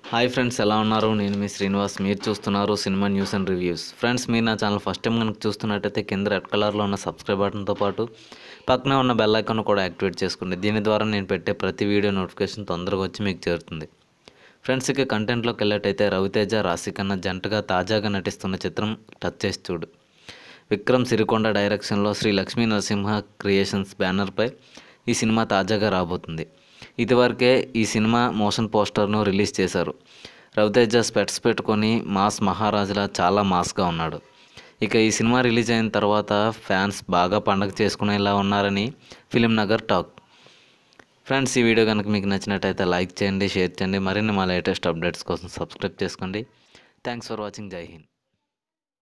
hi friends ఎలా ఉన్నారు నేను మీ శ్రీనివాస్ మీరు చూస్తున్నారు cinema news and reviews friends మీరు నా ఛానల్ ఫస్ట్ టైం కనుక చూస్తున్నట్టయితే కింద రెడ్ కలర్లో ఉన్న సబ్స్క్రైబ్ బటన్తో పాటు పక్కనే ఉన్న బెల్ ఐకాన్ కూడా యాక్టివేట్ చేసుకోండి దీని ద్వారా నేను పెట్టే ప్రతి వీడియో నోటిఫికేషన్ తొందరగా వచ్చి మీకు చేరుతుంది ఫ్రెండ్స్ ఇక కంటెంట్లోకి వెళ్ళేటైతే రవితేజ రాశికన్న జంటగా తాజాగా నటిస్తున్న చిత్రం టచ్ చేసి చూడు విక్రమ్ సిరికొండ డైరెక్షన్లో శ్రీ లక్ష్మీ నరసింహ క్రియేషన్స్ బ్యానర్పై ఈ సినిమా తాజాగా రాబోతుంది ఇదివరకే ఈ సినిమా మోషన్ పోస్టర్ను రిలీజ్ చేశారు రవితేజ స్పెట్స్ పెట్టుకొని మాస్ మహారాజులా చాలా మాస్గా ఉన్నాడు ఇక ఈ సినిమా రిలీజ్ అయిన తర్వాత ఫ్యాన్స్ బాగా పండగ చేసుకునేలా ఉన్నారని ఫిలిం నగర్ టాక్ ఫ్రెండ్స్ ఈ వీడియో కనుక మీకు నచ్చినట్టయితే లైక్ చేయండి షేర్ చేయండి మరిన్ని మా లేటెస్ట్ అప్డేట్స్ కోసం సబ్స్క్రైబ్ చేసుకోండి thanks for watching Jai Hind